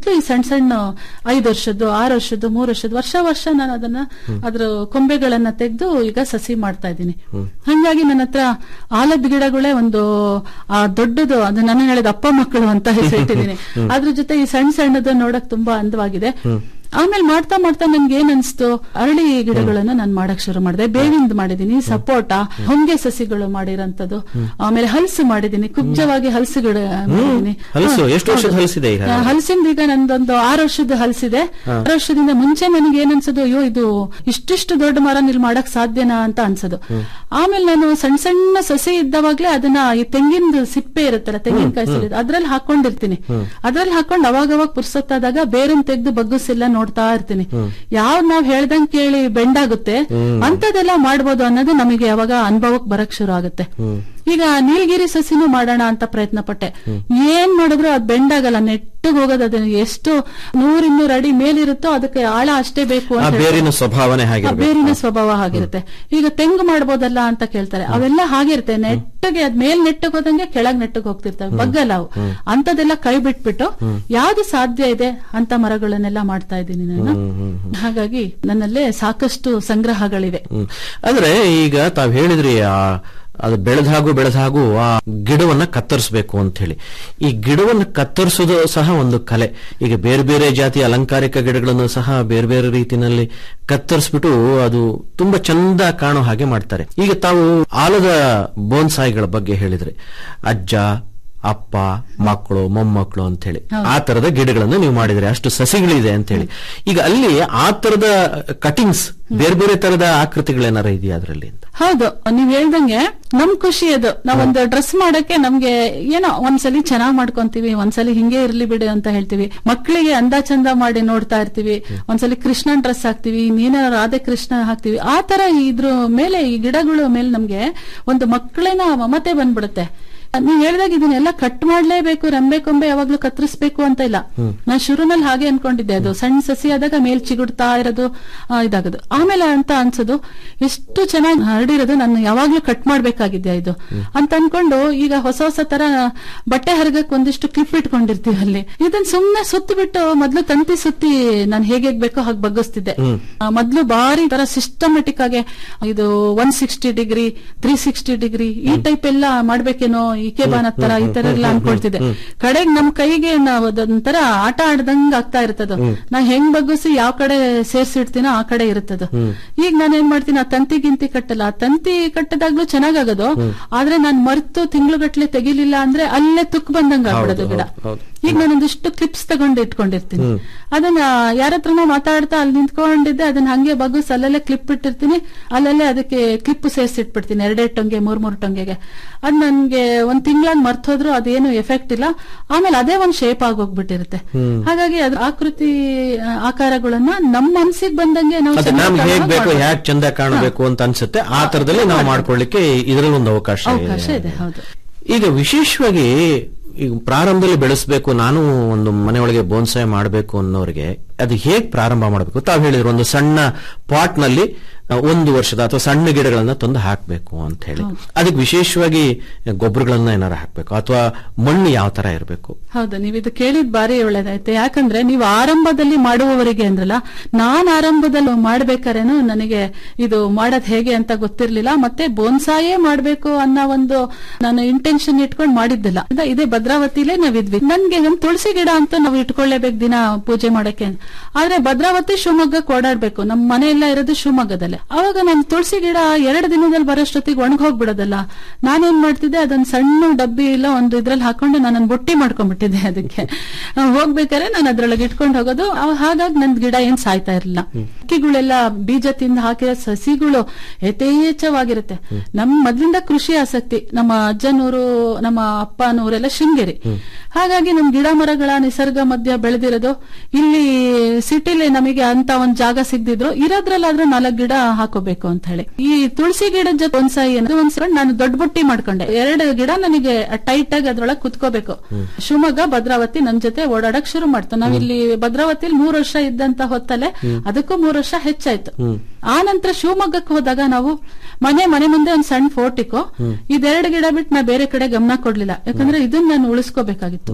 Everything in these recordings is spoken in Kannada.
ಮೊದ್ಲು ಈ ಸಣ್ಣ ಸಣ್ಣ ಐದು ವರ್ಷದ್ದು ಆರು ವರ್ಷದ್ದು ಮೂರು ವರ್ಷದ್ದು ವರ್ಷ ವರ್ಷ ನಾನು ಅದನ್ನ ಅದ್ರ ಕೊಂಬೆಗಳನ್ನ ತೆಗೆದು ಈಗ ಸಸಿ ಮಾಡ್ತಾ ಇದ್ದೀನಿ ಹಂಗಾಗಿ ನನ್ನ ಹತ್ರ ಆಲದ ಗಿಡಗಳೇ ಒಂದು ಆ ದೊಡ್ಡದು ಅದು ನನ್ನ ಹೇಳಿದ ಅಪ್ಪ ಮಕ್ಕಳು ಅಂತ ಹೆಸರಿಟ್ಟಿದ್ದೀನಿ ಅದ್ರ ಜೊತೆ ಈ ಸಣ್ಣ ಸಣ್ಣದು ನೋಡಕ್ ತುಂಬಾ ಅಂದವಾಗಿದೆ ಆಮೇಲೆ ಮಾಡ್ತಾ ಮಾಡ್ತಾ ನನ್ಗೆ ಏನ್ ಅನ್ಸ್ತು ಅರಳಿ ಗಿಡಗಳನ್ನ ನಾನು ಮಾಡಕ್ ಶುರು ಮಾಡಿದೆ ಬೇವಿಂದ ಮಾಡಿದೀನಿ ಸಪೋಟ ಹೊಂಗೆ ಸಸಿಗಳು ಮಾಡಿರಂತದ್ದು ಆಮೇಲೆ ಹಲಸು ಮಾಡಿದೀನಿ ಕುಬ್ಜವಾಗಿ ಹಲಸು ಗಿಡ ಮಾಡಿದೀನಿ ಹಲಸು? ಹಾ, ಎಷ್ಟು ವರ್ಷದ ಹೌದು. ಹಲಸಿದೆ ಈಗ? ಆ, ಹಲಸಿಂದ ಈಗ ನಂದೊಂದು ಆರು ವರ್ಷದ ಹಲಸಿದೆ ಆರು ವರ್ಷದಿಂದ ಮುಂಚೆ ನನಗೆ ಏನ್ ಅನ್ಸೋದು ಅಯ್ಯೋ ಇದು ಇಷ್ಟಿಷ್ಟು ದೊಡ್ಡ ಮರ ಇಲ್ಲಿ ಮಾಡಕ್ ಸಾಧ್ಯನಾ ಅಂತ ಅನ್ಸೋದು ಆಮೇಲೆ ನಾನು ಸಣ್ಣ ಸಣ್ಣ ಸಸಿ ಇದ್ದವಾಗ್ಲೇ ಅದನ್ನ ಈ ತೆಂಗಿನ ಸಿಪ್ಪೆ ಇರುತ್ತಲ್ಲ ತೆಂಗಿನಕಾಯಿ ಸಿಲಿದ್ ಅದ್ರಲ್ಲಿ ಹಾಕೊಂಡಿರ್ತೀನಿ ಅದ್ರಲ್ಲಿ ಹಾಕೊಂಡು ಅವಾಗ ಅವಾಗ ಪುರ್ಸೊತ್ತಾದಾಗ ಬೇರನ್ ತೆಗೆದು ಬಗ್ಗಿಸಿಲ್ಲ ನೋಡ್ತಾ ಇರ್ತೀನಿ ಯಾವ್ ನಾವ್ ಹೇಳ್ದಂಗ್ ಕೇಳಿ ಬೆಂಡಾಗುತ್ತೆ ಅಂತದೆಲ್ಲ ಮಾಡ್ಬೋದು ಅನ್ನೋದು ನಮಗೆ ಯಾವಾಗ ಅನುಭವಕ್ ಬರಕ್ ಶುರು ಆಗುತ್ತೆ ಈಗ ನೀಲಗಿರಿ ಸಸಿನೂ ಮಾಡೋಣ ಅಂತ ಪ್ರಯತ್ನ ಪಟ್ಟೆ ಏನ್ ಮಾಡಿದ್ರು ಅದ್ ಬೆಂಡಾಗಲ್ಲ ನೆಟ್ಟಗ್ ಹೋಗೋದು ಅದನ್ನ ಎಷ್ಟು ನೂರ್ ಇನ್ನೂರ್ ಅಡಿ ಮೇಲಿರುತ್ತೋ ಅದಕ್ಕೆ ಆಳ ಅಷ್ಟೇ ಬೇಕು ಆ ಅಂತ ಹೇಳ್ತಾರೆ. ಬೇರಿನ ಸ್ವಭಾವನೆ ಆ ಹಾಗಿರ್ಬೇಕು ಬೇರಿನ ಸ್ವಭಾವ ಹಾಗಿರುತ್ತೆ ಈಗ ತೆಂಗು ಮಾಡ್ಬೋದಲ್ಲ ಅಂತ ಕೇಳ್ತಾರೆ ಅವೆಲ್ಲ ಹಾಗಿರುತ್ತೆ ನೆಟ್ಟಗೆ ಅದ್ ಮೇಲ್ ನೆಟ್ಟಗ್ ಹೋದಂಗೆ ಕೆಳಗ್ ನೆಟ್ಟಗ್ ಹೋಗ್ತಿರ್ತವೆ ಬಗ್ಗಲ್ಲ ಅವು ಅಂತದೆಲ್ಲ ಕೈ ಬಿಟ್ಬಿಟ್ಟು ಯಾವ್ದು ಸಾಧ್ಯ ಇದೆ ಅಂತ ಮರಗಳನ್ನೆಲ್ಲ ಮಾಡ್ತಾ ಇದ್ದೀನಿ ನಾನು ಹಾಗಾಗಿ ನನ್ನಲ್ಲೇ ಸಾಕಷ್ಟು ಸಂಗ್ರಹಗಳಿವೆ ಹ್ಮ್. ಅಂದ್ರೆ ಈಗ ತಾವ್ ಹೇಳಿದ್ರಿ ಆ ಅದು ಬೆಳೆದಾಗು ಬೆಳೆದಾಗು ಆ ಗಿಡವನ್ನ ಕತ್ತರಿಸಬೇಕು ಅಂತ ಹೇಳಿ ಈ ಗಿಡವನ್ನ ಕತ್ತರಿಸೋದು ಸಹ ಒಂದು ಕಲೆ ಈಗ ಬೇರೆ ಬೇರೆ ಜಾತಿಯ ಅಲಂಕಾರಿಕ ಗಿಡಗಳನ್ನು ಸಹ ಬೇರೆ ಬೇರೆ ರೀತಿನಲ್ಲಿ ಕತ್ತರಿಸ್ಬಿಟ್ಟು ಅದು ತುಂಬಾ ಚಂದ ಕಾಣೋ ಹಾಗೆ ಮಾಡ್ತಾರೆ ಈಗ ತಾವು ಆಲದ ಬೋನ್ಸಾಯಿಗಳ ಬಗ್ಗೆ ಹೇಳಿದ್ರಿ ಅಜ್ಜ ಅಪ್ಪ ಮಕ್ಕಳು ಮೊಮ್ಮಕ್ಕಳು ಅಂತ ಹೇಳಿ ಆ ತರದ ಗಿಡಗಳನ್ನು ನೀವು ಮಾಡಿದ್ರಿ ಅಷ್ಟು ಸಸಿಗಳಿದೆ ಅಂತ ಹೇಳಿ ಈಗ ಅಲ್ಲಿ ಆ ತರದ ಕಟಿಂಗ್ಸ್ ಬೇರೆ ಬೇರೆ ತರದ ಆಕೃತಿಗಳೇನಾರ ಇದೆಯಾ ಅದರಲ್ಲಿ ಅಂತ ಹೌದು ನೀವ್ ಹೇಳ್ದಂಗೆ ನಮ್ ಖುಷಿ ಅದು ನಾವೊಂದು ಡ್ರೆಸ್ ಮಾಡಕ್ಕೆ ನಮ್ಗೆ ಏನೋ ಒಂದ್ಸಲಿ ಚೆನ್ನಾಗ್ ಮಾಡ್ಕೊಂತೀವಿ ಒಂದ್ಸಲಿ ಹಿಂಗೆ ಇರ್ಲಿ ಬಿಡು ಅಂತ ಹೇಳ್ತೀವಿ ಮಕ್ಕಳಿಗೆ ಅಂದ ಚಂದ ಮಾಡಿ ನೋಡ್ತಾ ಇರ್ತೀವಿ ಒಂದ್ಸಲಿ ಕೃಷ್ಣನ್ ಡ್ರೆಸ್ ಹಾಕ್ತಿವಿ ಇನ್ನೇನೋ ರಾಧೆ ಕೃಷ್ಣ ಹಾಕ್ತಿವಿ ಆ ತರ ಇದ್ರ ಮೇಲೆ ಈ ಗಿಡಗಳ ಮೇಲೆ ನಮ್ಗೆ ಒಂದು ಮಕ್ಕಳಿನ ಮಮತೆ ಬಂದ್ಬಿಡುತ್ತೆ ನೀವ್ ಹೇಳ್ದಾಗ ಇದನ್ನೆಲ್ಲ ಕಟ್ ಮಾಡ್ಲೇಬೇಕು ರೆಂಬೆ ಕೊಂಬೆ ಯಾವಾಗ್ಲೂ ಕತ್ತರಿಸ್ಬೇಕು ಅಂತ ಇಲ್ಲ ನಾನ್ ಶುರುನಲ್ಲಿ ಹಾಗೆ ಅನ್ಕೊಂಡಿದ್ದೆ ಅದು ಸಣ್ಣ ಸಸಿ ಆದಾಗ ಮೇಲ್ ಚಿಗುಡ್ತಾ ಇರೋದು ಆ, ಇದಾಗೋದು ಆಮೇಲೆ ಅಂತ ಅನ್ಸೋದು ಎಷ್ಟು ಚೆನ್ನಾಗಿ ಹರಡಿರೋದು ನಾನು ಯಾವಾಗ್ಲೂ ಕಟ್ ಮಾಡ್ಬೇಕಾಗಿದ್ದೆ ಇದು ಅಂತ ಅನ್ಕೊಂಡು ಈಗ ಹೊಸ ಹೊಸ ತರ ಬಟ್ಟೆ ಹರಗಕ್ ಒಂದಿಷ್ಟು ಕ್ಲಿಪ್ ಇಟ್ಕೊಂಡಿರ್ತೀವಿ ಅಲ್ಲಿ ಇದನ್ನ ಸುಮ್ನೆ ಸುತ್ತು ಬಿಟ್ಟು ಮೊದ್ಲು ತಂತಿ ಸುತ್ತಿ ನಾನು ಹೇಗೆ ಬೇಕೋ ಹಾಗೆ ಬಗ್ಗಿಸ್ತಿದ್ದೆ ಆ, ಮೊದ್ಲು ಬಾರಿ ತರ ಸಿಸ್ಟಮೆಟಿಕ್ ಆಗಿ ಇದು one sixty degree three sixty degree ಈ ಟೈಪ್ ಎಲ್ಲ ಮಾಡ್ಬೇಕೇನೋ ಇಕೆಬಾನ ತರ ಈ ತರ ಎಲ್ಲ ಅನ್ಕೊಳ್ತಿದ್ದೆ ಕಡೆಗ್ ನಮ್ ಕೈಗೆ ನಾವು ಅದೊಂಥರ ಆಟ ಆಡ್ದಂಗ್ ಆಗ್ತಾ ಇರ್ತದ ನಾ ಹೆಂಗ್ ಬಗ್ಗಿಸಿ ಯಾವ ಕಡೆ ಸೇರ್ಸಿಡ್ತೀನೋ ಆ ಕಡೆ ಇರುತ್ತದ ಈಗ ನಾನು ಏನ್ ಮಾಡ್ತೀನಿ ಆ ತಂತಿ ಗಿಂತಿ ಕಟ್ಟಲ್ಲ ಆ ತಂತಿ ಕಟ್ಟದಾಗ್ಲೂ ಚೆನ್ನಾಗಾಗೋದು ಆದ್ರೆ ನಾನ್ ಮರ್ತು ತಿಂಗ್ಳುಗಟ್ಲೆ ತೆಗಿಲಿಲ್ಲ ಅಂದ್ರೆ ಅಲ್ಲೇ ತುಕ್ ಬಂದಂಗ ಆಗ್ಬಿಡೋದು ಗಿಡ ಹೌದು. ಈಗ ನಾನೊಂದಿಷ್ಟು ಕ್ಲಿಪ್ಸ್ ತಗೊಂಡು ಇಟ್ಕೊಂಡಿರ್ತೀನಿ ಅದನ್ನ ಯಾರ ಹತ್ರನೋ ಮಾತಾಡ್ತಾ ಅಲ್ಲಿ ನಿಂತ್ಕೊಂಡಿದ್ದೆ ಅದನ್ನ ಹಂಗೆ ಬಗ್ಗಿಸ್ ಅಲ್ಲಲ್ಲೇ ಕ್ಲಿಪ್ ಇಟ್ಟಿರ್ತೀನಿ ಅಲ್ಲಲ್ಲೇ ಅದಕ್ಕೆ ಕ್ಲಿಪ್ ಸೇರ್ಸಿಟ್ಬಿಡ್ತೀನಿ ಎರಡೆರಡು ಟೊಂಗೆ ಮೂರ್ ಮೂರ್ ಟೊಂಗೆಗೆ ಅದ್ ನನ್ಗೆ ಒಂದ್ ತಿಂಗಳಾಗ್ ಮರ್ತೋದ್ರು ಅದೇನು ಎಫೆಕ್ಟ್ ಇಲ್ಲ ಆಮೇಲೆ ಅದೇ ಒಂದ್ ಶೇಪ್ ಆಗೋಗ್ಬಿಟ್ಟಿರುತ್ತೆ ಹಾಗಾಗಿ ಅದ್ರ ಆಕೃತಿ ಆ, ಆಕಾರಗಳನ್ನ ನಮ್ಮ ಮನ್ಸಿಗೆ ಬಂದಂಗೆ ನಾವು ಅದೇ ಚೆನ್ನಾಗ್ ನಮ್ಗೆ ಹೇಗ್ ಕಾಣೋಹಾಗ್ ಬೇಕು ಮಾಡ್ಬೋದು. ಹ್ಯಾಕ್ ಚಂದ ಕಾಣಬೇಕು ಅಂತ ಅನ್ಸುತ್ತೆ ಆ ತರದಲ್ಲಿ ನಾವು ಮಾಡ್ಕೊಳ್ಳಿಕ್ಕೆ ಇದರಲ್ಲಿ ಒಂದು ಅವಕಾಶ ಅವಕಾಶ ಇದೆ ಇದೆ ಹೌದು ಈಗ ವಿಶೇಷವಾಗಿ ಈಗ ಪ್ರಾರಂಭದಲ್ಲಿ ಬೆಳೆಸಬೇಕು ನಾನು ಒಂದು ಮನೆಯೊಳಗೆ ಬೋನ್ಸಾಯ್ ಮಾಡಬೇಕು ಅನ್ನೋರಿಗೆ ಅದು ಹೇಗ್ ಪ್ರಾರಂಭ ಮಾಡಬೇಕು ತಾವು ಹೇಳಿದ್ರು ಒಂದು ಸಣ್ಣ ಪಾಟ್ ನಲ್ಲಿ ಆ, ಒಂದು ವರ್ಷದ ಅಥವಾ ಸಣ್ಣ ಗಿಡಗಳನ್ನ ತಂದು ಹಾಕಬೇಕು ಅಂತ ಹೇಳಿ ಅದಕ್ಕೆ ವಿಶೇಷವಾಗಿ ಗೊಬ್ಬರಗಳನ್ನ ಏನಾರ ಹಾಕಬೇಕು ಅಥವಾ ಮಣ್ಣು ಯಾವ ತರ ಇರಬೇಕು ಹೌದು ನೀವು ಇದು ಕೇಳಿದ್ ಬಾರಿ ಒಳ್ಳೇದಾಯ್ತು ಯಾಕಂದ್ರೆ ನೀವು ಆರಂಭದಲ್ಲಿ ಮಾಡುವವರಿಗೆ ಅಂದ್ರಲ್ಲ ನಾನ್ ಆರಂಭದಲ್ಲಿ ಮಾಡ್ಬೇಕಾರೇನು ನನಗೆ ಇದು ಮಾಡೋದ್ ಹೇಗೆ ಅಂತ ಗೊತ್ತಿರ್ಲಿಲ್ಲ ಮತ್ತೆ ಬೋನ್ಸಾಯೇ ಮಾಡ್ಬೇಕು ಅನ್ನೋ ಒಂದು ನಾನು ಇಂಟೆನ್ಷನ್ ಇಟ್ಕೊಂಡು ಮಾಡಿದ್ದಿಲ್ಲ ಇದ- ಇದೇ ಭದ್ರಾವತಿಲೇ ನಾವಿದ್ವಿ ನನ್ಗೆ ನಮ್ ತುಳಸಿ ಗಿಡ ಅಂತ ನಾವು ಇಟ್ಕೊಳ್ಳೇಬೇಕು ದಿನ ಪೂಜೆ ಮಾಡಕ್ಕೆ ಆದ್ರೆ ಭದ್ರಾವತಿ ಶಿವಮೊಗ್ಗಕ್ಕೆ ಓಡಾಡ್ಬೇಕು ನಮ್ ಮನೆ ಎಲ್ಲ ಇರೋದು ಶಿವಮೊಗ್ಗದಲ್ಲೇ ಅವಾಗ ನಮ್ ತುಳಸಿ ಗಿಡ ಎರಡು ದಿನದಲ್ಲಿ ಬರೋಷ್ಟೊತ್ತಿಗೆ ಒಣಗ್ ಹೋಗ್ಬಿಡೋದಲ್ಲ ನಾನೇನ್ ಮಾಡ್ತಿದ್ದೆ ಅದನ್ನ ಸಣ್ಣ ಡಬ್ಬಿ ಇಲ್ಲ ಒಂದು ಇದ್ರಲ್ಲಿ ಹಾಕೊಂಡು ನಾನು ಬುಟ್ಟಿ ಮಾಡ್ಕೊಂಡ್ಬಿಟ್ಟಿದ್ದೆ ಅದಕ್ಕೆ ಆ, ಹೋಗ್ಬೇಕಾದ್ರೆ ನಾನು ಅದ್ರೊಳಗೆ ಇಟ್ಕೊಂಡು ಹೋಗೋದು ಅವ್- ಹಾಗಾಗಿ ನನ್ ಗಿಡ ಏನ್ ಸಾಯ್ತಾ ಇರಲಿಲ್ಲ ಅಕ್ಕಿಗಳೆಲ್ಲ ಬೀಜ ತಿಂದು ಹಾಕಿರೋ ಸಸಿಗಳು ಯಥೇಚ್ಛವಾಗಿರುತ್ತೆ ನಮ್ ಮೊದ್ಲಿಂದ ಕೃಷಿ ಆಸಕ್ತಿ ನಮ್ಮ ಅಜ್ಜನೂರು ನಮ್ಮ ಅಪ್ಪನೂರೆಲ್ಲ ಶೃಂಗೇರಿ ಹಾಗಾಗಿ ನಮ್ ಗಿಡ ಮರಗಳ ನಿಸರ್ಗ ಮಧ್ಯ ಬೆಳೆದಿರೋದು ಇಲ್ಲಿ ಸಿಟಿಲಿ ನಮಗೆ ಅಂತ ಒಂದ್ ಜಾಗ ಸಿಗ್ದಿದ್ರು ಇರೋದ್ರಲ್ಲಾದ್ರೂ ನಾಲ್ಕು ಗಿಡ ಹಾಕೋಬೇಕು ಅಂತ ಹೇಳಿ ಈ ತುಳಸಿ ಗಿಡದ ಜೊತೆ ಒಂದ್ಸಾಯಿ ಅನ್ನೋದು ಒಂದ್ಸಲ ನಾನು ದೊಡ್ಡ ಬುಟ್ಟಿ ಮಾಡ್ಕೊಂಡೆ ಎರಡು ಗಿಡ ನನಗೆ ಟೈಟ್ ಆಗಿ ಅದ್ರೊಳಗೆ ಕುತ್ಕೋಬೇಕು ಶಿವಮೊಗ್ಗ ಭದ್ರಾವತಿ ನನ್ ಜೊತೆ ಓಡಾಡಕ್ ಶುರು ಮಾಡ್ತು ನಾವಿಲ್ಲಿ ಭದ್ರಾವತಿಲಿ ಮೂರ್ ವರ್ಷ ಇದ್ದಂತ ಹೊತ್ತಲ್ಲೇ ಅದಕ್ಕೂ ಮೂರ್ ವರ್ಷ ಹೆಚ್ಚಾಯ್ತು ಆ ನಂತರ ಶಿವಮೊಗ್ಗಕ್ಕೆ ಹೋದಾಗ ನಾವು ಮನೆ ಮನೆ ಮುಂದೆ ಒಂದ್ ಸಣ್ಣ ಫೋರ್ಟಿಕೋ ಇದೆರಡು ಗಿಡ ಬಿಟ್ಟು ನಾ ಬೇರೆ ಕಡೆ ಗಮನ ಕೊಡ್ಲಿಲ್ಲ ಯಾಕಂದ್ರೆ ಇದನ್ನ ನಾನು ಉಳಿಸ್ಕೋಬೇಕಾಗಿತ್ತು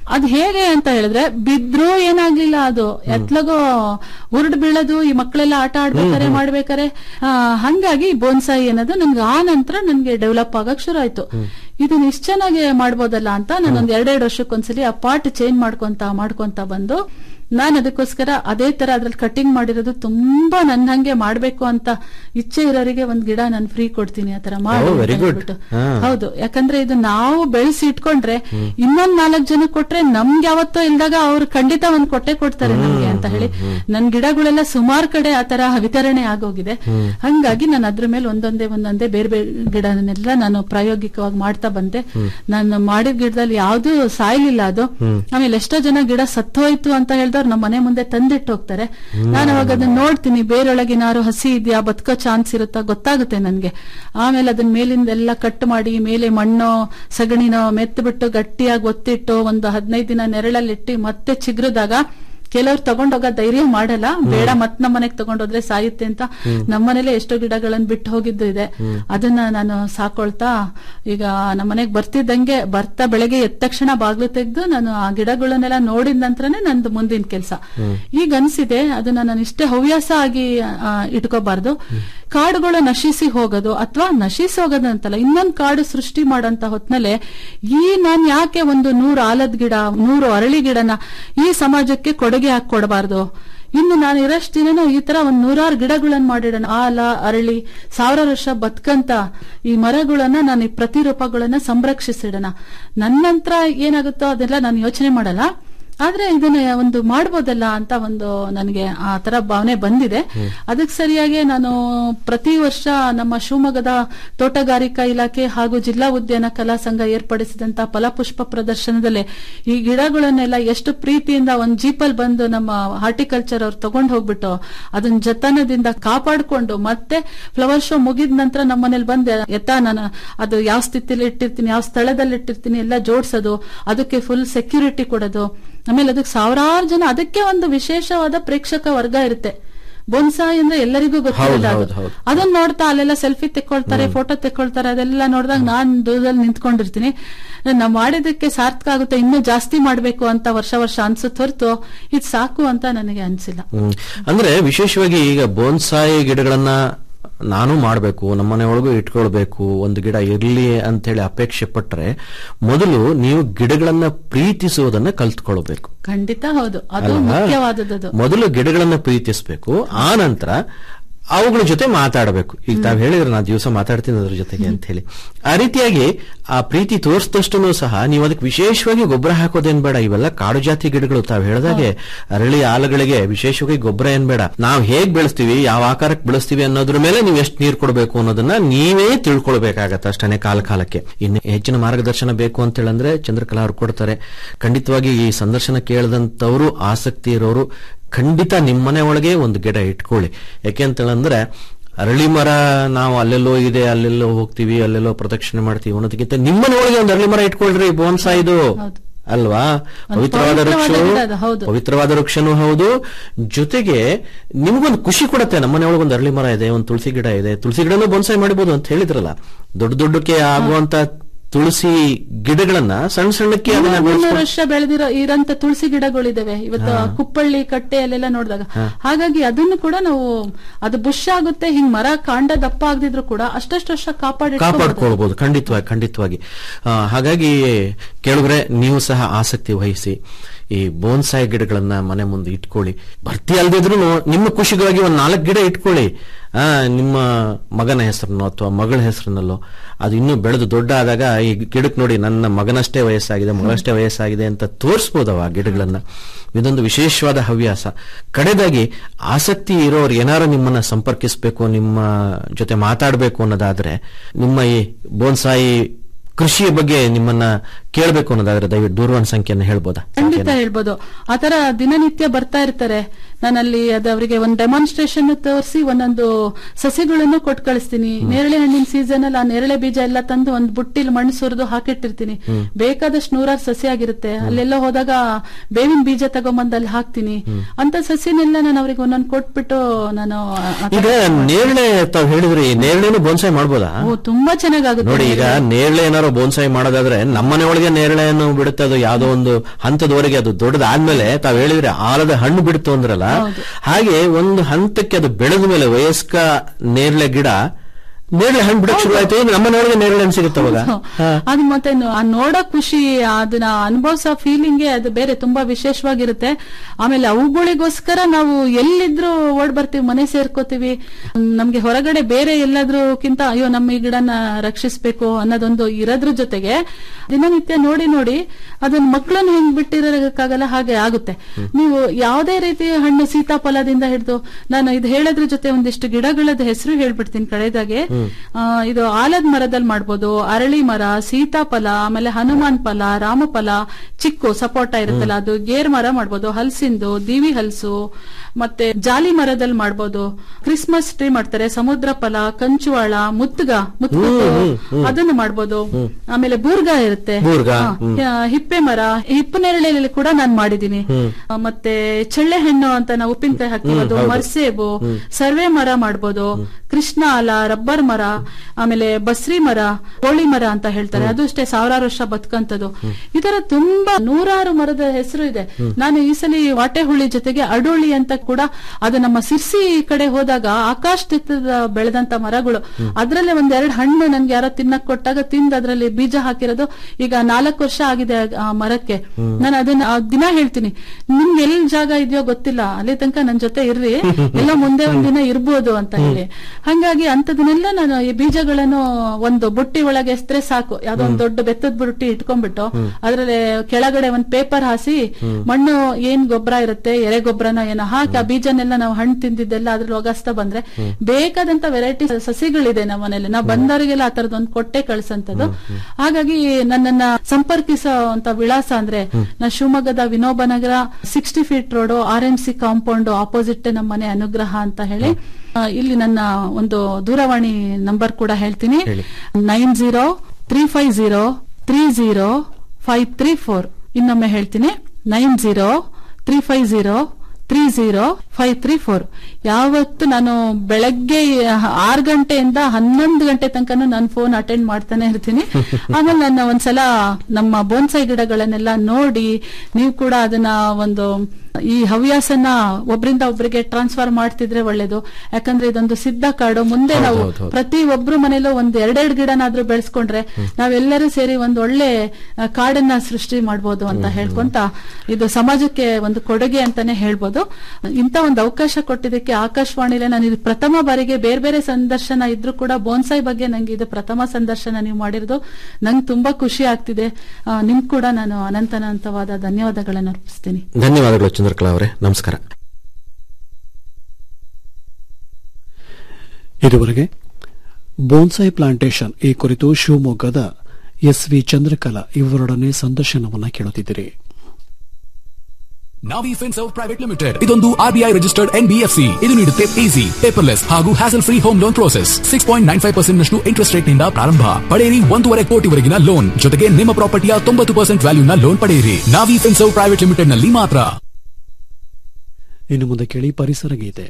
ಅದ್ ಹೇಗೆ ಅಂತ ಹೇಳಿದ್ರೆ ಬಿದ್ರೂ ಏನಾಗ್ಲಿಲ್ಲ ಅದು ಎತ್ಲಗೋ ಉರುಡ್ ಬೀಳೋದು ಈ ಮಕ್ಕಳೆಲ್ಲ ಆಟ ಆಡ್ಬೇಕಾರೆ ಮಾಡ್ಬೇಕಾರೆ ಆ, ಹಂಗಾಗಿ ಬೋನ್ಸಾಯಿ ಅನ್ನೋದು ನನ್ಗೆ ಆ ನಂತರ ನನ್ಗೆ ಡೆವಲಪ್ ಆಗಕ್ ಶುರು ಆಯ್ತು ಇದನ್ನ ಇಷ್ಟ ಚೆನ್ನಾಗಿ ಮಾಡ್ಬೋದಲ್ಲ ಅಂತ ನಾನು ಒಂದ್ ಎರಡೆರಡು ವರ್ಷಕ್ಕೊಂದ್ಸಲಿ ಆ ಪಾರ್ಟ್ ಚೇಂಜ್ ಮಾಡ್ಕೊಂತ ಮಾಡ್ಕೊಂತ ಬಂದು ನಾನು ಅದಕ್ಕೋಸ್ಕರ ಅದೇ ತರ ಅದ್ರಲ್ಲಿ ಕಟಿಂಗ್ ಮಾಡಿರೋದು ತುಂಬಾ ನನ್ನ ಹಂಗೆ ಮಾಡ್ಬೇಕು ಅಂತ ಇಚ್ಛೆ ಇರೋರಿಗೆ ಒಂದ್ ಗಿಡ ನಾನು ಫ್ರೀ ಕೊಡ್ತೀನಿ ಆತರ ಮಾಡಿ Oh, very ಅಂತ good. ಹೇಳ್ಬಿಟ್ಟು. ಹಾ. ಹೌದು ಯಾಕಂದ್ರೆ ಇದು ನಾವು ಬೆಳೆಸಿ ಇಟ್ಕೊಂಡ್ರೆ ಇನ್ನೊಂದ್ ನಾಲ್ಕು ಜನ ಕೊಟ್ರೆ ನಮ್ಗೆ ಯಾವತ್ತೋ ಇಲ್ದಾಗ ಅವ್ರು ಖಂಡಿತ ಒಂದ್ ಕೊಟ್ಟೆ ಕೊಡ್ತಾರೆ ನಮ್ಗೆ ಅಂತ ಹೇಳಿ ನನ್ ಗಿಡಗಳೆಲ್ಲ ಸುಮಾರು ಕಡೆ ಆತರ ವಿತರಣೆ ಆಗೋಗಿದೆ ಹಂಗಾಗಿ ನಾನು ಅದ್ರ ಮೇಲೆ ಒಂದೊಂದೇ ಒಂದೊಂದೇ ಬೇರೆ ಬೇರೆ ಗಿಡನೆಲ್ಲ ನಾನು ಪ್ರಾಯೋಗಿಕವಾಗಿ ಮಾಡ್ತಾ ಬಂದೆ ನಾನು ಮಾಡಿದ ಗಿಡದಲ್ಲಿ ಯಾವ್ದು ಸಾಯ್ಲಿಲ್ಲ ಅದು ಆಮೇಲೆ ಎಷ್ಟೋ ಜನ ಗಿಡ ಸತ್ತೋಯ್ತು ಅಂತ ಹೇಳಿದವ್ರು ನಮ್ಮ ಮನೆ ಮುಂದೆ ತಂದಿಟ್ಟು ಹೋಗ್ತಾರೆ ನಾನು ಅವಾಗ ಅದನ್ನ ನೋಡ್ತೀನಿ ಬೇರೊಳಗೆ ಏನಾದ್ರು ಹಸಿ ಇದೆಯಾ ಬದುಕೋ ಚಾನ್ಸ್ ಇರುತ್ತಾ ಗೊತ್ತಾಗುತ್ತೆ ನನ್ಗೆ ಆಮೇಲೆ ಅದನ್ನ ಮೇಲಿಂದ ಎಲ್ಲ ಕಟ್ ಮಾಡಿ ಮೇಲೆ ಮಣ್ಣು ಸಗಣಿನೋ ಮೆತ್ತು ಬಿಟ್ಟು ಗಟ್ಟಿಯಾಗಿ ಒತ್ತಿಟ್ಟು ಒಂದು ಹದಿನೈದು ದಿನ ನೆರಳಲ್ಲಿಟ್ಟು ಮತ್ತೆ ಚಿಗುರಿದಾಗ ಕೆಲವ್ರು ತಗೊಂಡೋಗ ಧೈರ್ಯ ಮಾಡಲ್ಲ ಬೇಡ ಮತ್ ನಮ್ಮ ಮನೆಗ್ ತಗೊಂಡೋದ್ರೆ ಸಾಯುತ್ತೆ ಅಂತ ನಮ್ಮನೇಲೆ ಎಷ್ಟೋ ಗಿಡಗಳನ್ನ ಬಿಟ್ಟು ಹೋಗಿದ್ದು ಇದೆ ಅದನ್ನ ನಾನು ಸಾಕೊಳ್ತಾ ಈಗ ನಮ್ಮನೆಗ್ ಬರ್ತಿದ್ದಂಗೆ ಬರ್ತಾ ಬೆಳಗ್ಗೆ ಎದ್ದ ತಕ್ಷಣ ಬಾಗ್ಲು ತೆಗೆದು ನಾನು ಆ ಗಿಡಗಳನ್ನೆಲ್ಲ ನೋಡಿದ ನಂತರನೇ ನಂದು ಮುಂದಿನ ಕೆಲಸ ಈಗ ಅನ್ಸಿದೆ ಅದನ್ನ ನಾನು ಇಷ್ಟೇ ಹವ್ಯಾಸ ಆಗಿ ಆ, ಇಟ್ಕೋಬಾರ್ದು ಕಾಡುಗಳು ನಶಿಸಿ ಹೋಗೋದು ಅಥವಾ ನಶಿಸಿ ಹೋಗೋದು ಅಂತಲ್ಲ ಇನ್ನೊಂದು ಕಾಡು ಸೃಷ್ಟಿ ಮಾಡೋಂತ ಹೊತ್ನಲ್ಲೇ ಈ ನಾನ್ ಯಾಕೆ ಒಂದು ನೂರು ಆಲದ ಗಿಡ ನೂರು ಅರಳಿ ಗಿಡನ ಈ ಸಮಾಜಕ್ಕೆ ಕೊಡುಗೆ ಹಾಕಿ ಕೊಡಬಾರ್ದು ಇನ್ನು ನಾನು ಇರಷ್ಟು ದಿನನೂ ಈ ತರ ಒಂದ್ ನೂರಾರು ಗಿಡಗಳನ್ನ ಮಾಡಿಡೋಣ ಆಲ ಅರಳಿ ಸಾವಿರ ವರ್ಷ ಬದುಕಂತ ಈ ಮರಗಳನ್ನ ನಾನು ಈ ಪ್ರತಿರೂಪಗಳನ್ನ ಸಂರಕ್ಷಿಸಿಡೋಣ ನನ್ನಂತರ ಏನಾಗುತ್ತೋ ಅದೆಲ್ಲ ನಾನು ಯೋಚನೆ ಮಾಡಲ್ಲ ಆದ್ರೆ ಇದನ್ನ ಒಂದು ಮಾಡ್ಬೋದಲ್ಲ ಅಂತ ಒಂದು ನನಗೆ ಆ ತರ ಭಾವನೆ ಬಂದಿದೆ ಅದಕ್ಕೆ ಸರಿಯಾಗಿ ನಾನು ಪ್ರತಿ ವರ್ಷ ನಮ್ಮ ಶಿವಮೊಗ್ಗದ ತೋಟಗಾರಿಕಾ ಇಲಾಖೆ ಹಾಗೂ ಜಿಲ್ಲಾ ಉದ್ಯಾನ ಕಲಾ ಸಂಘ ಏರ್ಪಡಿಸಿದಂತ ಫಲಪುಷ್ಪ ಪ್ರದರ್ಶನದಲ್ಲಿ ಈ ಗಿಡಗಳನ್ನೆಲ್ಲ ಎಷ್ಟು ಪ್ರೀತಿಯಿಂದ ಒಂದ್ ಜೀಪಲ್ ಬಂದು ನಮ್ಮ ಹಾರ್ಟಿಕಲ್ಚರ್ ಅವ್ರು ತಗೊಂಡು ಹೋಗ್ಬಿಟ್ಟು ಅದನ್ನ ಜತನದಿಂದ ಕಾಪಾಡ್ಕೊಂಡು ಮತ್ತೆ ಫ್ಲವರ್ ಶೋ ಮುಗಿದ ನಂತರ ನಮ್ಮ ಮನೇಲಿ ಬಂದೆ ಎತ್ತ ನಾನು ಅದು ಯಾವ ಸ್ಥಿತಿಲಿ ಇಟ್ಟಿರ್ತೀನಿ ಯಾವ ಸ್ಥಳದಲ್ಲಿ ಇಟ್ಟಿರ್ತೀನಿ ಎಲ್ಲ ಜೋಡಿಸೋದು ಅದಕ್ಕೆ ಫುಲ್ ಸೆಕ್ಯೂರಿಟಿ ಕೊಡೋದು ಆಮೇಲೆ ಅದಕ್ಕೆ ಸಾವಿರಾರು ಜನ ಅದಕ್ಕೆ ಒಂದು ವಿಶೇಷವಾದ ಪ್ರೇಕ್ಷಕ ವರ್ಗ ಇರುತ್ತೆ ಬೊನ್ಸಾಯಿ ಅಂದ್ರೆ ಎಲ್ಲರಿಗೂ ಗೊತ್ತಿರಲ್ಲ ಹೌದು, ಅದು ಹೌದು. ಅದನ್ನ ನೋಡ್ತಾ ಅಲ್ಲೆಲ್ಲ ಸೆಲ್ಫಿ ತೆಕ್ಕೊಳ್ತಾರೆ ಫೋಟೋ ತೆಕ್ಕೊಳ್ತಾರೆ ಅದೆಲ್ಲ ನೋಡಿದಾಗ ನಾನ್ ದೂರದಲ್ಲಿ ನಿಂತ್ಕೊಂಡಿರ್ತೀನಿ ನಾವು ಮಾಡಿದಕ್ಕೆ ಸಾರ್ಥಕ ಆಗುತ್ತೆ ಇನ್ನೂ ಜಾಸ್ತಿ ಮಾಡ್ಬೇಕು ಅಂತ ವರ್ಷ ವರ್ಷ ಅನ್ಸುತ್ತೆ ಹೊರತು ಇದು ಸಾಕು ಅಂತ ನನಗೆ ಅನ್ಸಿಲ್ಲ ಹ್ಮ್. ಅಂದ್ರೆ ವಿಶೇಷವಾಗಿ ಈಗ ಬೋನ್ಸಾಯಿ ಗಿಡಗಳನ್ನ ನಾನು ಮಾಡಬೇಕು ನಮ್ಮನೆ ಒಳಗೂ ಇಟ್ಕೊಳ್ಬೇಕು ಒಂದು ಗಿಡ ಇರ್ಲಿ ಅಂತ ಹೇಳಿ ಅಪೇಕ್ಷೆ ಪಟ್ರೆ ಮೊದಲು ನೀವು ಗಿಡಗಳನ್ನ ಪ್ರೀತಿಸುವುದನ್ನ ಕಲ್ತ್ಕೊಳ್ಬೇಕು ಖಂಡಿತ ಹೌದು ಅದು ಅಲ್ವಾ? ಮುಖ್ಯವಾದದ್ದು ಮೊದಲು ಗಿಡಗಳನ್ನ ಪ್ರೀತಿಸಬೇಕು ಆ ನಂತರ ಅವುಗಳ ಜೊತೆ ಮಾತಾಡಬೇಕು ಈಗ ತಾವ್ ಹೇಳಿದ್ರೆ ನಾ ದಿವಸ ಮಾತಾಡ್ತೀನಿ ಅದ್ರ ಜೊತೆಗೆ ಅಂತ ಹೇಳಿ ಆ ರೀತಿಯಾಗಿ ಆ ಪ್ರೀತಿ ತೋರಿಸಿದಷ್ಟು ಸಹ ನೀವು ಅದಕ್ಕೆ ವಿಶೇಷವಾಗಿ ಗೊಬ್ಬರ ಹಾಕೋದೇನ್ ಬೇಡ ಇವೆಲ್ಲ ಕಾಡು ಜಾತಿ ಗಿಡಗಳು ತಾವ್ ಹೇಳ್ದಾಗೆ ಅರಳಿ ಆಲಗಳಿಗೆ ವಿಶೇಷವಾಗಿ ಗೊಬ್ಬರ ಏನ್ ಬೇಡ ನಾವ್ ಹೇಗ್ ಬೆಳೆಸ್ತೀವಿ ಯಾವ ಆಕಾರಕ್ಕೆ ಬೆಳೆಸ್ತೀವಿ ಅನ್ನೋದ್ರ ಮೇಲೆ ನೀವು ಎಷ್ಟು ನೀರು ಕೊಡಬೇಕು ಅನ್ನೋದನ್ನ ನೀವೇ ತಿಳ್ಕೊಳ್ಬೇಕಾಗತ್ತೆ ಅಷ್ಟೇ ಕಾಲ ಕಾಲಕ್ಕೆ ಇನ್ನು ಹೆಚ್ಚಿನ ಮಾರ್ಗದರ್ಶನ ಬೇಕು ಅಂತ ಹೇಳಂದ್ರೆ ಚಂದ್ರಕಲಾ ಅವ್ರು ಕೊಡ್ತಾರೆ ಖಂಡಿತವಾಗಿ ಈ ಸಂದರ್ಶನ ಕೇಳಿದಂತವರು ಆಸಕ್ತಿ ಇರೋರು ಖಂಡಿತ ನಿಮ್ಮನೆ ಒಳಗೆ ಒಂದು ಗಿಡ ಇಟ್ಕೊಳ್ಳಿ ಯಾಕೆ ಅಂತ ಹೇಳಂದ್ರೆ ಅರಳಿ ಮರ ನಾವು ಅಲ್ಲೆಲ್ಲೋ ಇದೆ ಅಲ್ಲೆಲ್ಲೋ ಹೋಗ್ತೀವಿ ಅಲ್ಲೆಲ್ಲೋ ಪ್ರದಕ್ಷಿಣೆ ಮಾಡ್ತೀವಿ ಅನ್ನೋದಕ್ಕಿಂತ ನಿಮ್ಮನೆ ಒಳಗೆ ಒಂದು ಅರಳಿ ಮರ ಇಟ್ಕೊಳ್ರಿ ಬೋನ್ಸಾ ಇದು ಹೌದು. ಅಲ್ವಾ ಪವಿತ್ರವಾದ ಪವಿತ್ರವಾದ ವೃಕ್ಷ ಗಿಡ ಅದು, ಹೌದು. ಪವಿತ್ರವಾದ ವೃಕ್ಷನೂ ಹೌದು ಜೊತೆಗೆ ನಿಮಗೊಂದು ಖುಷಿ ಕೊಡುತ್ತೆ ನಮ್ಮನೆ ಒಳಗೆ ಒಂದು ಅರಳಿ ಮರ ಇದೆ ಒಂದು ತುಳಸಿ ಗಿಡ ಇದೆ ತುಳಸಿ ಗಿಡನೂ ಬೊನ್ಸಾಯಿ ಮಾಡಬಹುದು ಅಂತ ಹೇಳಿದ್ರಲ್ಲ ದೊಡ್ಡ ದೊಡ್ಡಕ್ಕೆ ಆಗುವಂತ ತುಳಸಿ ಗಿಡಗಳನ್ನ ಸಣ್ಣ ಸಣ್ಣಕ್ಕೆ ಅದನ್ನ ಮುನ್ನೂರು ಬೆಳೆಸ್ಕೊಂಡು- ವರ್ಷ ಬೆಳೆದಿರೋ ಇರಂತ ತುಳಸಿ ಗಿಡಗಳಿದಾವೆ ಇವತ್ತು ಕುಪ್ಪಳ್ಳಿ ಕಟ್ಟೆ ಅಲ್ಲೆಲ್ಲ ನೋಡಿದಾಗ ಹಾಗಾಗಿ ಅದನ್ನು ಕೂಡ ನಾವು ಅದು ಬುಷ್ ಆಗುತ್ತೆ ಹಿಂಗ್ ಮರ ಕಾಂಡ ದಪ್ಪ ಆಗದಿದ್ರು ಕೂಡ ಅಷ್ಟಷ್ಟು ವರ್ಷ ಕಾಪಾಡಿ ಕಾಪಾಡ್ಕೊಳ್ಬಹುದು ಖಂಡಿತವಾಗಿ ಖಂಡಿತವಾಗಿ ಆ, ಹಾಗಾಗಿ ಕೇಳಿದ್ರೆ ನೀವು ಸಹ ಆಸಕ್ತಿ ವಹಿಸಿ ಈ ಬೋನ್ಸಾಯಿ ಗಿಡಗಳನ್ನ ಮನೆ ಮುಂದೆ ಇಟ್ಕೊಳ್ಳಿ ಭರ್ತಿ ಅಲ್ದಿದ್ರು ನಿಮ್ಮ ಖುಷಿಗಾಗಿ ಒಂದ್ ನಾಲ್ಕು ಗಿಡ ಇಟ್ಕೊಳ್ಳಿ ಆ ನಿಮ್ಮ ಮಗನ ಹೆಸರನ್ನೋ ಅಥವಾ ಮಗಳ ಹೆಸರಿನಲ್ಲೋ ಅದು ಇನ್ನೂ ಬೆಳೆದು ದೊಡ್ಡ ಆದಾಗ ಈ ಗಿಡಕ್ಕೆ ನೋಡಿ ನನ್ನ ಮಗನಷ್ಟೇ ವಯಸ್ಸಾಗಿದೆ ಮಗಳಷ್ಟೇ ವಯಸ್ಸಾಗಿದೆ ಅಂತ ತೋರಿಸ್ಬೋದವ ಆ ಗಿಡಗಳನ್ನ ಇದೊಂದು ವಿಶೇಷವಾದ ಹವ್ಯಾಸ ಕಡೆದಾಗಿ ಆಸಕ್ತಿ ಇರೋರು ಏನಾರು ನಿಮ್ಮನ್ನ ಸಂಪರ್ಕಿಸಬೇಕು ನಿಮ್ಮ ಜೊತೆ ಮಾತಾಡಬೇಕು ಅನ್ನೋದಾದ್ರೆ ನಿಮ್ಮ ಈ ಬೋನ್ಸಾಯಿ ಕೃಷಿಯ ಬಗ್ಗೆ ನಿಮ್ಮನ್ನ ಕೇಳಬೇಕು ಅನ್ನೋದಾದ್ರೆ ದಯವಿಟ್ಟು ದೂರವಾಣಿ ಸಂಖ್ಯೆಯನ್ನು ಹೇಳ್ಬೋದಾ ಖಂಡಿತ ಹೇಳ್ಬೋದು ಆತರ ದಿನನಿತ್ಯ ಬರ್ತಾ ಇರ್ತಾರೆ ನಾನಲ್ಲಿ ಅದು ಅವರಿಗೆ ಒಂದು ಡೆಮಾನ್ಸ್ಟ್ರೇಷನ್ ತೋರಿಸಿ ಒಂದೊಂದು ಸಸಿಗಳನ್ನು ಕೊಟ್ಟು ಕಳಿಸ್ತೀನಿ ನೇರಳೆ ಹಣ್ಣಿನ ಸೀಸನ್ ಅಲ್ಲಿ ಆ ನೇರಳೆ ಬೀಜ ಎಲ್ಲ ತಂದು ಒಂದು ಬುಟ್ಟಿಲ್ ಮಣ್ಣು ಸುರಿದು ಹಾಕಿಟ್ಟಿರ್ತೀನಿ ಬೇಕಾದಷ್ಟು ನೂರಾರು ಸಸಿ ಆಗಿರುತ್ತೆ ಅಲ್ಲೆಲ್ಲ ಹೋದಾಗ ಬೇವಿನ ಬೀಜ ತಗೊಂಬಂದು ಅಲ್ಲಿ ಹಾಕ್ತೀನಿ ಅಂತ ಸಸಿನೆಲ್ಲ ನಾನು ಅವ್ರಿಗೆ ಒಂದೊಂದು ಕೊಟ್ಬಿಟ್ಟು ನಾನು ಆ- ಆ- ಈಗ ನೇರಳೆ ತಾವ್ ಹೇಳಿದ್ರಿ ನೇರಳೆನು ಬೋನ್ಸಾಯಿ ಮಾಡ್ಬೋದಾ ಓ, ತುಂಬಾ ಚೆನ್ನಾಗಾಗುತ್ತೆ ನೋಡಿ ಈಗ ನೇರಳೆ ಏನಾರು ನಾವು ಬೋನ್ಸಾಯಿ ಮಾಡೋದಾದ್ರೆ ನಮ್ಮನೆ ಒಳಗೆ ನೇರಳೆಯನ್ನು ಬಿಡುತ್ತೆ ಅದು ಯಾವ್ದೋ ಒಂದು ಹಂತದವರೆಗೆ ಅದು ದೊಡ್ಡದಾದ್ಮೇಲೆ ತಾವ್ ಹೇಳಿದ್ರೆ ಆಲದ ಹಣ್ಣು ಬಿಡ್ತು ಅಂದ್ರಲ್ಲ ಹಾಗೆ ಒಂದು ಹಂತಕ್ಕೆ ಅದು ಬೆಳೆದ ಮೇಲೆ ವಯಸ್ಕ ನೇರಳೆ ಗಿಡ ನೇರಳೆ ಹಣ್ಣು ಬಿಡಕ್ ಶುರು ಆಯ್ತು ಈಗ ನಮ್ಮನೆ ಒಳಗೆ ನೇರಳೆ ಹಣ್ಣು ಸಿಗುತ್ತೆ ಅವಾಗ ಹಾ. ಅದು ಮತ್ತೆ ನೋ- ಆ ನೋಡೋ ಖುಷಿ ಅದನ್ನ ಅನುಭವಿಸೋ ಫೀಲಿಂಗ್ಗೆ ಅದು ಬೇರೆ ತುಂಬಾ ವಿಶೇಷವಾಗಿರುತ್ತೆ ಆಮೇಲೆ ಅವುಗಳಿಗೋಸ್ಕರ ನಾವು ಎಲ್ಲಿದ್ರು ಓಡ್ ಬರ್ತೀವಿ ಮನೆ ಸೇರ್ಕೋತೀವಿ ಹ್ಮ್, ನಮ್ಗೆ ಹೊರಗಡೆ ಬೇರೆ ಎಲ್ಲಾದ್ರೂಕ್ಕಿಂತ ಅಯ್ಯೋ ನಮ್ಮ ಈ ಗಿಡನ ರಕ್ಷಿಸ್ಬೇಕು ಅನ್ನೋದೊಂದು ಇರೋದ್ರ ಜೊತೆಗೆ ದಿನನಿತ್ಯ ನೋಡಿ ನೋಡಿ ಅದನ್ನ ಮಕ್ಕಳನ್ನ ಹೆಂಗ್ ಬಿಟ್ಟಿರೋಕ್ಕಾಗಲ್ಲ ಹಾಗೆ ಆಗುತ್ತೆ ನೀವು ಯಾವುದೇ ರೀತಿ ಹಣ್ಣು ಸೀತಾಫಲದಿಂದ ಹಿಡಿದು ನಾನು ಇದು ಹೇಳೋದ್ರ ಜೊತೆ ಒಂದಿಷ್ಟು ಗಿಡಗಳದ ಹೆಸರು ಹೇಳ್ಬಿಡ್ತೀನಿ ಕಡೆದಾಗೆ ಆ, ಇದು ಆಲದ ಮರದಲ್ಲಿ ಮಾಡ್ಬೋದು ಅರಳಿ ಮರ ಸೀತಾಫಲ ಆಮೇಲೆ ಹನುಮಾನ್ ಫಲ ರಾಮಫಲ ಚಿಕ್ಕು ಸಪೋಟ ಇರುತ್ತಲ್ಲ ಅದು ಗೇರ್ ಮರ ಮಾಡ್ಬೋದು ಹಲಸಿಂದು ದೀವಿ ಹಲಸು ಮತ್ತೆ ಜಾಲಿ ಮರದಲ್ಲಿ ಮಾಡ್ಬೋದು ಕ್ರಿಸ್ಮಸ್ ಟ್ರೀ ಮಾಡ್ತಾರೆ ಸಮುದ್ರ ಫಲ ಕಂಚುವಾಳ ಮುತ್ತುಗ ಮುತ್ತುಗ ಅದನ್ನು ಮಾಡ್ಬೋದು ಆಮೇಲೆ ಬೂರ್ಗ ಇರುತ್ತೆ ಬೂರ್ಗ, ಹಾ, ಆ, ಹಿಪ್ಪೆ ಮರ ಹಿಪ್ಪು ನೆರಳೆಯಲ್ಲಿ ಕೂಡ ನಾನು ಮಾಡಿದೀನಿ ಆ, ಮತ್ತೆ ಚೆಳ್ಳೆ ಹಣ್ಣು ಅಂತ ನಾವು ಉಪ್ಪಿನಕಾಯಿ ಹಾಕ್ತೀವಿ ಅದು ಮರ್ಸೇಬು ಸರ್ವೆ ಮರ ಮಾಡ್ಬೋದು ಕೃಷ್ಣ ಆಲ ರಬ್ಬರ್ ಮರ ಆಮೇಲೆ ಬಸ್ರಿ ಮರ ಕೋಳಿ ಮರ ಅಂತ ಹೇಳ್ತಾರೆ ಅದು ಅಷ್ಟೇ ಸಾವಿರಾರು ವರ್ಷ ಬದುಕಂತದ್ದು ಈ ತರ ತುಂಬಾ ನೂರಾರು ಮರದ ಹೆಸರು ಇದೆ ನಾನು ಈ ಸಲ ವಾಟೆ ಹುಳಿ ಜೊತೆಗೆ ಅಡೋಳಿ ಅಂತ ಕೂಡ ಅದು ನಮ್ಮ ಸಿರ್ಸಿ ಕಡೆ ಹೋದಾಗ ಆಕಾಶದಿಂದ ಬೆಳೆದಂತ ಮರಗಳು ಅದ್ರಲ್ಲೇ ಒಂದೆರಡು ಹಣ್ಣು ನನ್ಗೆ ಯಾರೋ ತಿನ್ನಕ್ ಕೊಟ್ಟಾಗ ತಿಂದು ಅದ್ರಲ್ಲಿ ಬೀಜ ಹಾಕಿರೋದು ಈಗ ನಾಲ್ಕು ವರ್ಷ ಆಗಿದೆ ಆ ಮರಕ್ಕೆ ನಾನು ಅದನ್ನ ಆ ದಿನ ಹೇಳ್ತೀನಿ ನಿಮ್ಗೆ ಎಲ್ಲಿ ಜಾಗ ಇದೆಯೋ ಗೊತ್ತಿಲ್ಲ ಅಲ್ಲಿ ತನಕ ನನ್ ಜೊತೆ ಇರ್ರಿ ಎಲ್ಲ ಮುಂದೆ ಒಂದಿನ ಇರ್ಬೋದು ಅಂತ ಹೇಳಿ ಹಂಗಾಗಿ ಅಂತದನ್ನೆಲ್ಲ ನಾನು ಈ ಬೀಜಗಳನ್ನು ಒಂದು ಬುಟ್ಟಿ ಒಳಗೆ ಎಸ್ತ್ರೆ ಸಾಕು ಯಾವ್ದೋ ಒಂದು ದೊಡ್ಡ ಬೆತ್ತದ ಬುಟ್ಟಿ ಇಟ್ಕೊಂಡ್ಬಿಟ್ಟು ಅದ್ರಲ್ಲಿ ಕೆಳಗಡೆ ಒಂದ್ ಪೇಪರ್ ಹಾಸಿ ಮಣ್ಣು ಏನ್ ಗೊಬ್ಬರ ಇರುತ್ತೆ ಎರೆ ಗೊಬ್ಬರನ ಏನೋ ಹಾಕಿ ಆ ಬೀಜನೆಲ್ಲ ನಾವು ಹಣ್ಣು ತಿಂದಿದ್ದೆಲ್ಲ ಅದ್ರಲ್ಲಿ ಒಗಸ್ತಾ ಬಂದ್ರೆ ಬೇಕಾದಂತ ವೆರೈಟಿ ಸಸಿಗಳಿದೆ ನಮ್ಮ ಮನೇಲಿ ನಾವು ಬಂದವರಿಗೆಲ್ಲ ಆ ತರದ್ ಒಂದು ಕೊಟ್ಟೆ ಕಳ್ಸಂತದ್ದು ಹಾಗಾಗಿ ನನ್ನನ್ನ ಸಂಪರ್ಕಿಸೋ ಅಂತ ವಿಳಾಸ ಅಂದ್ರೆ ನಾ ಶಿವಮೊಗ್ಗದ Vinoba Nagar sixty feet road R M C compound opposite ನಮ್ಮ ಮನೆ ಅನುಗ್ರಹ ಅಂತ ಹೇಳಿ ಆ, ಇಲ್ಲಿ ನನ್ನ ಒಂದು ದೂರವಾಣಿ ನಂಬರ್ ಕೂಡ ಹೇಳ್ತೀನಿ nine zero three five zero three zero five three four ಇನ್ನೊಮ್ಮೆ ಹೇಳ್ತೀನಿ nine zero three five zero three zero five three four ಯಾವತ್ತು ನಾನು ಬೆಳಗ್ಗೆ ಆರು ಗಂಟೆಯಿಂದ ಹನ್ನೊಂದು ಗಂಟೆ ತನಕ ನಾನು ಫೋನ್ ಅಟೆಂಡ್ ಮಾಡ್ತಾನೆ ಇರ್ತೀನಿ ಆಮೇಲೆ ನನ್ನ ಒಂದ್ಸಲ ನಮ್ಮ ಬೋನ್ಸಾಯಿ ಗಿಡಗಳನ್ನೆಲ್ಲ ನೋಡಿ ನೀವು ಕೂಡ ಅದನ್ನ ಒಂದು ಈ ಹವ್ಯಾಸನ ಒಬ್ರಿಂದ ಒಬ್ರಿಗೆ ಟ್ರಾನ್ಸ್ಫರ್ ಮಾಡ್ತಿದ್ರೆ ಒಳ್ಳೇದು ಯಾಕಂದ್ರೆ ಇದೊಂದು ಸಿದ್ಧ ಕಾಡು ಮುಂದೆ ಹೌದು, ನಾವು ಹೌದು, ಹೌದು. ಪ್ರತಿ ಒಬ್ರು ಮನೇಲೂ ಒಂದ್ ಎರಡೆರಡು ಗಿಡನಾದ್ರೂ ಬೆಳೆಸ್ಕೊಂಡ್ರೆ ನಾವೆಲ್ಲರೂ ಸೇರಿ ಒಂದ್ ಒಳ್ಳೆ ಆ, ಕಾಡನ್ನ ಸೃಷ್ಟಿ ಮಾಡ್ಬೋದು ಅಂತ ಹೇಳ್ಕೊಂತ ಇದು ಸಮಾಜಕ್ಕೆ ಒಂದು ಕೊಡುಗೆ ಅಂತಾನೆ ಹೇಳ್ಬೋದು ಇಂತ ಒಂದು ಅವಕಾಶ ಕೊಟ್ಟಿದ್ದಕ್ಕೆ ಆಕಾಶವಾಣಿಲೆ ನಾನು ಇದು ಪ್ರಥಮ ಬಾರಿಗೆ ಬೇರೆ ಬೇರೆ ಸಂದರ್ಶನ ಇದ್ರೂ ಕೂಡ ಬೋನ್ಸಾಯಿ ಬಗ್ಗೆ ನಂಗೆ ಇದು ಪ್ರಥಮ ಸಂದರ್ಶನ ನೀವು ಮಾಡಿರೋದು ನಂಗೆ ತುಂಬಾ ಖುಷಿ ಆಗ್ತಿದೆ ಆ, ನಿಮ್ ಕೂಡ ನಾನು ಅನಂತನಂತವಾದ ಧನ್ಯವಾದಗಳನ್ನು ಅರ್ಪಿಸ್ತೀನಿ ಧನ್ಯವಾದಗಳು ಚಂದ್ರಕಲಾ ಅವರೇ ನಮಸ್ಕಾರ ಇದುವರೆಗೆ ಬೋನ್ಸಾಯಿ ಪ್ಲಾಂಟೇಶನ್ ಈ ಕುರಿತು ಶಿವಮೊಗ್ಗದ ಎಸ್ ವಿ ಚಂದ್ರಕಲಾ ಇವರೊಡನೆ ಸಂದರ್ಶನವನ್ನ ಕೇಳುತ್ತಿದ್ದಿರಿ ನಾವಿ ಫಿನ್ಸರ್ವ್ ಪ್ರೈವೇಟ್ ಲಿಮಿಟೆಡ್ ಇದೊಂದು ಆರ್ಬಿಐ ರಿಜಿಸ್ಟರ್ಡ್ ಎನ್ಬಿಎಫ್ಸಿ ಇದು ನೀಡುತ್ತೆ ಈಸಿ ಪೇಪರ್ಲೆಸ್ ಹಾಗೂ hassle free home loan process six point nine five percent ನಷ್ಟು ಇಂಟ್ರೆಸ್ಟ್ ರೇಟ್ ನಿಂದ ಪ್ರಾರಂಭ ಪಡೆಯಿರಿ ಒಂದೂವರೆ ಕೋಟಿವರೆಗಿನ ಲೋನ್ ಜೊತೆಗೆ ನಿಮ್ಮ ಪ್ರಾಪರ್ಟಿಯ ತೊಂಬತ್ತು ಪರ್ಸೆಂಟ್ ವ್ಯಾಲ್ಯೂನ ಲೋನ್ ಪಡೆಯಿರಿ ನಾವಿ ಫಿನ್ಸರ್ವ್ ಪ್ರೈವೇಟ್ ಲಿಮಿಟೆಡ್ ನಲ್ಲಿ ಮಾತ್ರ ಇನ್ನು ಮುಂದೆ ಕೇಳಿ ಪರಿಸರ ಗೀತೆ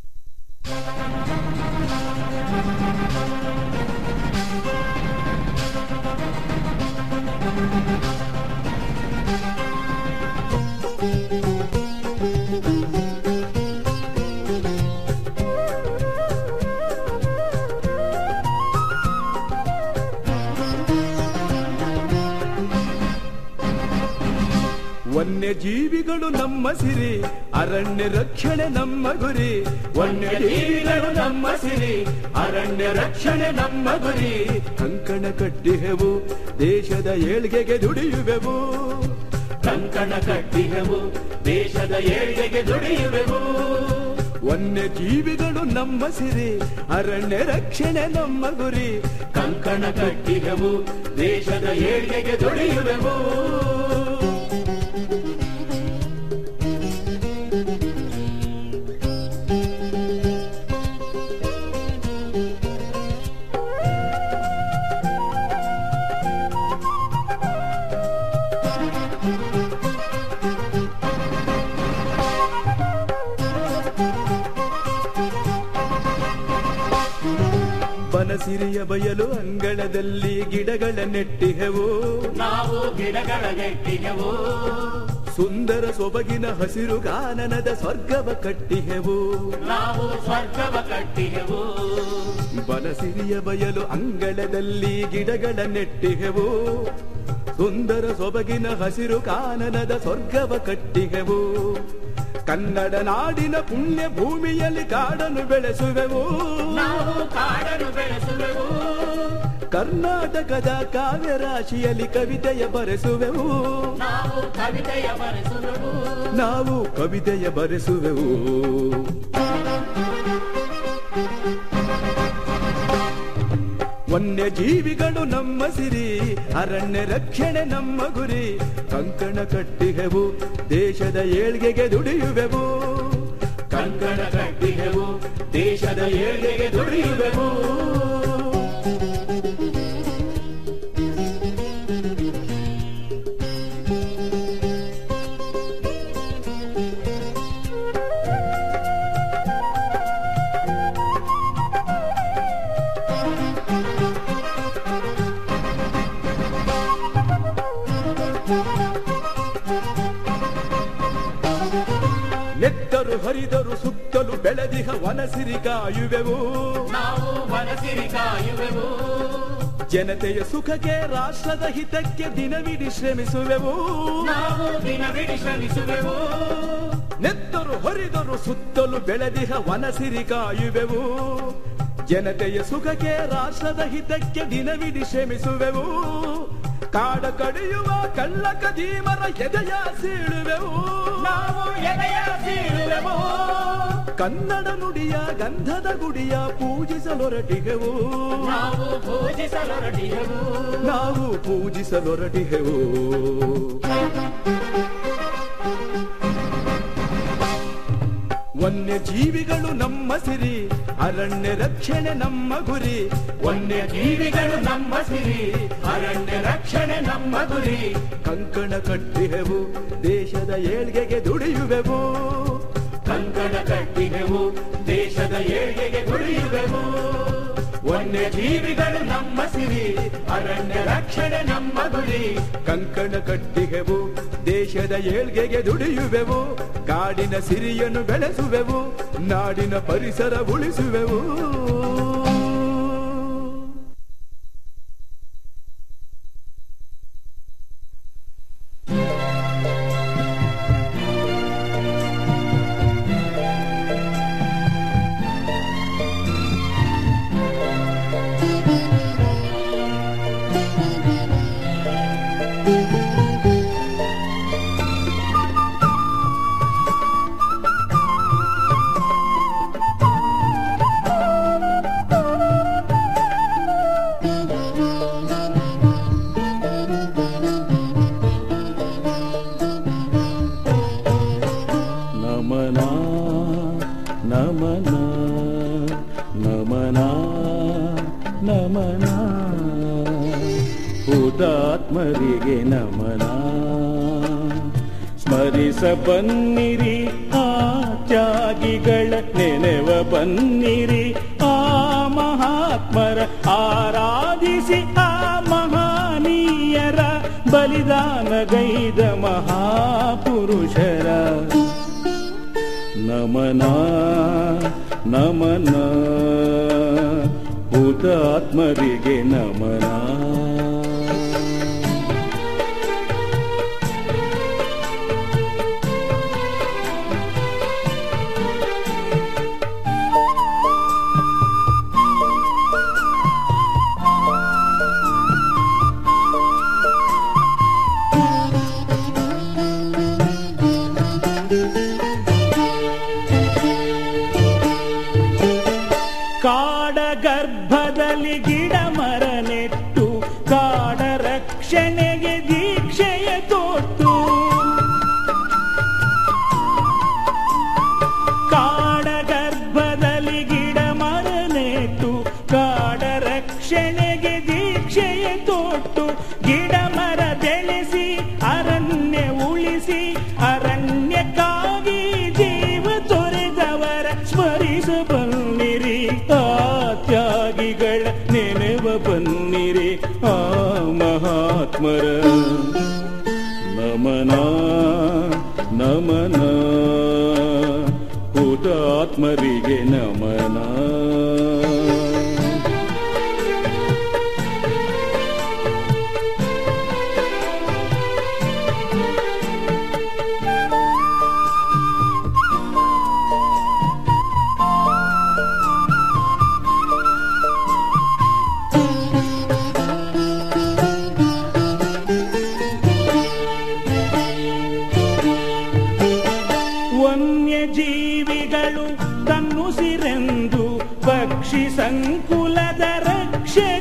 ವನ್ಯಜೀವಿಗಳು ನಮ್ಮ ಸಿರಿ ಅರಣ್ಯ ರಕ್ಷಣೆ ನಮ್ಮ ಗುರಿ ವನ್ಯಜೀವಿಗಳು ನಮ್ಮ ಸಿರಿ ಅರಣ್ಯ ರಕ್ಷಣೆ ನಮ್ಮ ಗುರಿ ಕಂಕಣ ಕಟ್ಟಿಹೆವು ದೇಶದ ಏಳ್ಗೆಗೆ ದುಡಿಯುವೆವು ಕಂಕಣ ಕಟ್ಟಿಹೆವು ದೇಶದ ಏಳ್ಗೆಗೆ ದುಡಿಯುವೆವು ವನ್ಯಜೀವಿಗಳು ನಮ್ಮ ಸಿರಿ ಅರಣ್ಯ ರಕ್ಷಣೆ ನಮ್ಮ ಗುರಿ ಕಂಕಣ ಕಟ್ಟಿಹೆವು ದೇಶದ ಏಳ್ಗೆಗೆ ದುಡಿಯುವೆವು ಬನಸಿರಿಯ ಬಯಲು ಅಂಗಳದಲ್ಲಿ ಗಿಡಗಳ ನೆಟ್ಟಿಹೆವು ನಾವು ಗಿಡಗಳ ನೆಟ್ಟಿಗೆವು ಸುಂದರ ಸೊಬಗಿನ ಹಸಿರು ಕಾನನದ ಸ್ವರ್ಗವ ಕಟ್ಟಿಹೆವು ನಾವು ಸ್ವರ್ಗವ ಕಟ್ಟಿಗೆವು ಬನಸಿರಿಯ ಬಯಲು ಅಂಗಳದಲ್ಲಿ ಗಿಡಗಳ ನೆಟ್ಟಿಹೆವು ಸುಂದರ ಸೊಬಗಿನ ಹಸಿರು ಕಾನನದ ಸ್ವರ್ಗವ ಕಟ್ಟಿಹೆವು ಕನ್ನಡ ನಾಡಿನ ಪುಣ್ಯ ಭೂಮಿಯಲ್ಲಿ ಕಾಡನ್ನು ಬೆಳೆಸುವೆವು ನಾವು ಕಾಡನ್ನು ಬೆಳೆಸುವೆವು ಕರ್ನಾಟಕದ ಕಾವ್ಯ ರಾಶಿಯಲ್ಲಿ ಕವಿತೆಯ ಬರೆಸುವೆವು ನಾವು ಕವಿತೆಯ ಬರೆಸುವೆವು ನಾವು ಕವಿತೆಯ ಬರೆಸುವೆವು ವನ್ಯಜೀವಿಗಳು ನಮ್ಮ ಸಿರಿ ಅರಣ್ಯ ರಕ್ಷಣೆ ನಮ್ಮ ಗುರಿ ಕಂಕಣ ಕಟ್ಟಿಹೆವು ದೇಶದ ಏಳ್ಗೆಗೆ ದುಡಿಯುವೆವು ಕಂಕಣ ಕಟ್ಟಿಗೆವು ದೇಶದ ಏಳಿಗೆಗೆ ದುಡಿಯುವೆವು ನೆತ್ತರು ಹರಿದರು ಸುತ್ತಲೂ ಬೆಳೆದಿಹ ವನಸಿರಿ ಕಾಯುವೆವು ನಾವು ಮನಸಿರಿ ಕಾಯುವೆವು ಜನತೆಯ ಸುಖಕ್ಕೆ ರಾಷ್ಟ್ರದ ಹಿತಕ್ಕೆ ದಿನವಿಡಿ ಶ್ರಮಿಸುವೆವು ನಾವು ದಿನವಿಡಿ ಶ್ರಮಿಸುವೆವು ನೆತ್ತರು ಹೊರಿದರು ಸುತ್ತಲೂ ಬೆಳೆದಿಹ ವನಸಿರಿ ಕಾಯುವೆವು ಜನತೆಯ ಸುಖಕ್ಕೆ ರಾಷ್ಟ್ರದ ಹಿತಕ್ಕೆ ದಿನವಿಡಿ ಶ್ರಮಿಸುವೆವು ಕಾಡ ಕಡಿಯುವ ಕಳ್ಳ ಕದೀಮರ ಎದೆಯ ಸೀಳುವೆವು ನಾವು ಎದೆಯ ಸೀಳುವೆವು ಕನ್ನಡ ನುಡಿಯ ಗಂಧದ ಗುಡಿಯ ಪೂಜಿಸಲೊರಟಿಗೆವು ನಾವು ಪೂಜಿಸಲೊರಟಿಗೆವು ನಾವು ಪೂಜಿಸಲೊರಟಿಗೆವು ವನ್ಯಜೀವಿಗಳು ನಮ್ಮ ಸಿರಿ ಅರಣ್ಯ ರಕ್ಷಣೆ ನಮ್ಮ ಗುರಿ ವನ್ಯ ಜೀವಿಗಳು ನಮ್ಮ ಸಿರಿ ಅರಣ್ಯ ರಕ್ಷಣೆ ನಮ್ಮ ಗುರಿ ಕಂಕಣ ಕಟ್ಟಿಹೆವು ದೇಶದ ಏಳ್ಗೆಗೆ ದುಡಿಯುವೆವು ಕಂಕಣ ಕಟ್ಟಿಗೆವು ದೇಶದ ಏಳಿಗೆಗೆ ದುಡಿಯುವೆವು ವನ್ಯ ಜೀವಿಗಳು ನಮ್ಮ ಸಿರಿ ಅರಣ್ಯ ರಕ್ಷಣೆ ನಮ್ಮ ಗುರಿ ಕಂಕಣ ಕಟ್ಟಿಗೆವು ದೇಶದ ಏಳ್ಗೆಗೆ ದುಡಿಯುವೆವು ಕಾಡಿನ ಸಿರಿಯನ್ನು ಬೆಳೆಸುವೆವು ನಾಡಿನ ಪರಿಸರ ಉಳಿಸುವೆವು ನಮನ ನಮನ ನಮನ ನಮನ ಹುತಾತ್ಮರಿಗೆ ನಮನ ಸ್ಮರಿಸ ಬನ್ನಿರಿ ಆ ತ್ಯಾಗಿಗಳ ನೆನೆವ ಬನ್ನಿರಿ ಆ ಮಹಾತ್ಮರ ಆರಾಧಿಸಿ ಆ ಮಹಾನೀಯರ ಬಲಿದಾನಗೈದ ಮಹಾಪುರುಷರ ನಮನ ನಮನ ಹುತಾತ್ಮರಿಗೆ ನಮನ ಕಾಡ ಗರ್ಭದಲ್ಲಿ ಗಿಡ ಮರ ನೆಟ್ಟು ನಮನ ಹುತಾತ್ಮರಿಗೆ ನಮನ ವನ್ಯಜೀವಿಗಳು ತನ್ನುಸಿರೆಂದು ಪಕ್ಷಿ ಸಂಕುಲದ ರಕ್ಷೆ